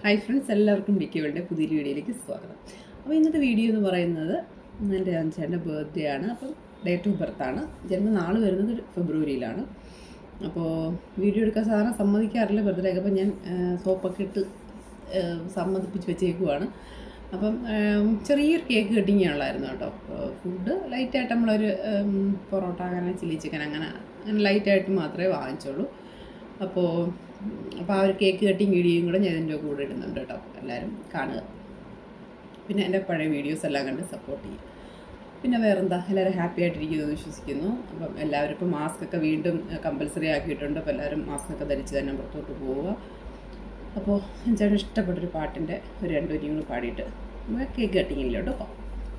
Hi friends എല്ലാവർക്കും വിക്കികളുടെ പുതിയൊരു വീഡിയോയിലേക്ക് സ്വാഗതം അപ്പോൾ ഇന്നത്തെ വീഡിയോ എന്ന് പറയുന്നത് എൻ്റെ അഞ്ചേൻ്റെ ബർത്ത്ഡേ ആണ് അപ്പം ഡേറ്റ് ഓഫ് ബർത്ത് ആണ് ജന്മനാൾ വരുന്നത് ഒരു ഫെബ്രുവരിയിലാണ് അപ്പോൾ വീഡിയോ എടുക്കാൻ സാധാരണ സമ്മതിക്കാറില്ല ബർത്ത്ഡേ ഒക്കെ അപ്പം ഞാൻ ആ, സോപ്പൊക്കെ ഇട്ട് ആ, സമ്മതിപ്പിച്ച് വെച്ചേക്കുവാണ് അപ്പം ആം, ചെറിയൊരു കേക്ക് കട്ടിങ് ഉള്ളായിരുന്നു കേട്ടോ ഫുഡ് ലൈറ്റായിട്ട് നമ്മളൊരു ഉം, പൊറോട്ട അങ്ങനെ ചില്ലി ചിക്കൻ അങ്ങനെ അങ്ങനെ ലൈറ്റായിട്ട് മാത്രമേ വാങ്ങിച്ചുള്ളൂ അപ്പോൾ അപ്പോൾ ആ ഒരു കേക്ക് കട്ടിങ് വീഡിയോയും കൂടെ ഞാൻ ഇതിൻ്റെ കൂടെ ഇടുന്നുണ്ട് കേട്ടോ എല്ലാവരും കാണുക പിന്നെ എൻ്റെ പഴയ വീഡിയോസ് എല്ലാം കണ്ട് സപ്പോർട്ട് ചെയ്യും പിന്നെ വേറെന്താ എല്ലാവരും ഹാപ്പി ആയിട്ടിരിക്കുന്നു എന്ന് വിശ്വസിക്കുന്നു അപ്പം എല്ലാവരും ഇപ്പോൾ മാസ്ക് ഒക്കെ വീണ്ടും കമ്പൽസറി ആക്കിയിട്ടുണ്ട് അപ്പോൾ എല്ലാവരും മാസ്ക് ഒക്കെ ധരിച്ച് തന്നെ പുറത്തോട്ട് പോവുക അപ്പോൾ ചേട്ടൻ ഇഷ്ടപ്പെട്ടൊരു പാട്ടിൻ്റെ ഒരു രണ്ടു വരിയും കൂടി പാടിയിട്ട് നമുക്ക് കേക്ക് കട്ടിങ്ങിലോട്ട് പോകാം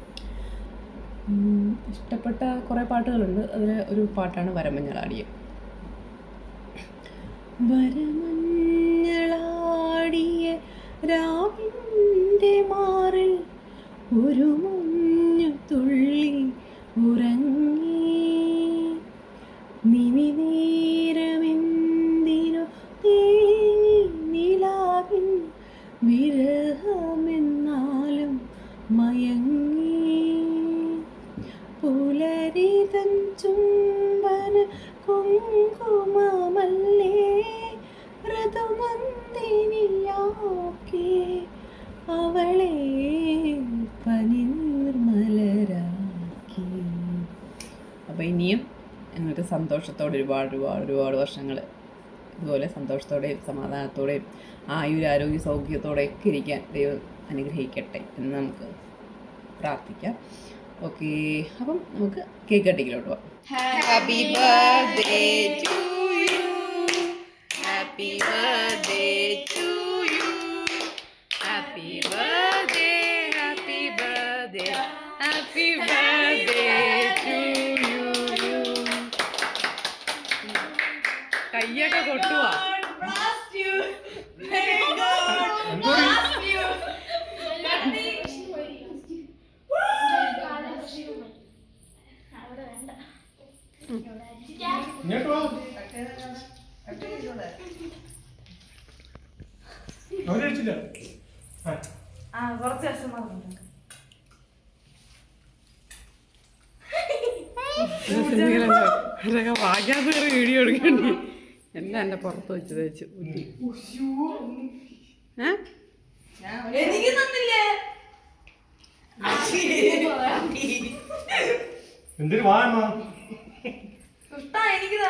ഉം, ഇഷ്ടപ്പെട്ട കുറേ പാട്ടുകളുണ്ട് അതിൽ ഒരു പാട്ടാണ് വരമഞ്ഞളാടിയ വരമഞ്ഞളാടിയ രാവിൻ്റെ മാറിൽ ഒരു മഞ്ഞു തുള്ളി ഉറങ്ങി നിമിനേരമെന്തിനു തേങ്ങി നിലാവിൻ വിരഹമെന്നാലും മയങ്ങി പുലരിതൻ ചുംബന കുങ്കുമമല്ലേ ഋതുമന്ദിനിയാക്കി അവളെ പനിർമലരാക്കി അപ്പോൾ ഇനിയും ഞങ്ങൾക്ക് സന്തോഷത്തോടെ ഒരുപാട് ഒരുപാട് ഒരുപാട് വർഷങ്ങൾ ഇതുപോലെ സന്തോഷത്തോടെയും സമാധാനത്തോടെയും ആയുരാരോഗ്യ സൗഖ്യത്തോടെയൊക്കെ ഇരിക്കാൻ ദൈവം അനുഗ്രഹിക്കട്ടെ എന്ന് നമുക്ക് പ്രാർത്ഥിക്കാം ഓക്കെ അപ്പം നമുക്ക് കേക്ക് കട്ടിങ്ങിലോട്ട് പോവാം happy birthday to you happy birthday to you happy birthday happy birthday happy birthday to you കയ്യൊക്കെ കൊട്ടുവാ ഇങ്ങോട്ട് വാ. അവര് കഴിച്ചില്ല ആ. വാഗ്യാത്ത വീഡിയോ എടുക്കണ്ടി എല്ലാം എൻ്റെ പുറത്ത് വെച്ച് വെച്ച് ഊറ്റി ഏ എനിക്ക് തന്നില്ലേ എന്തിനു വാ എന്നാ കുട്ടാ എനിക്കിതാ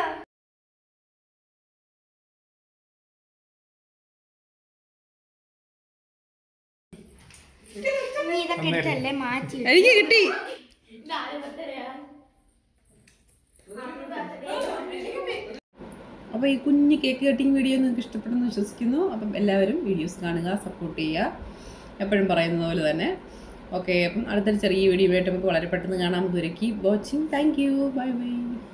നീ ഇതൊക്കെ എടുത്തല്ലേ മാറ്റി എനിക്ക് കിട്ടി അപ്പോൾ ഈ കുഞ്ഞ് കേക്ക് കട്ടിങ് വീഡിയോ നിങ്ങൾക്ക് ഇഷ്ടപ്പെടുന്നു വിശ്വസിക്കുന്നു അപ്പം എല്ലാവരും വീഡിയോസ് കാണുക സപ്പോർട്ട് ചെയ്യുക എപ്പോഴും പറയുന്നത് പോലെ തന്നെ ഓക്കെ അപ്പം അടുത്തൊരു ചെറിയ വീഡിയോ ആയിട്ട് നമുക്ക് വളരെ പെട്ടെന്ന് കാണാൻ ദൂരേക്ക് watching thank you bye by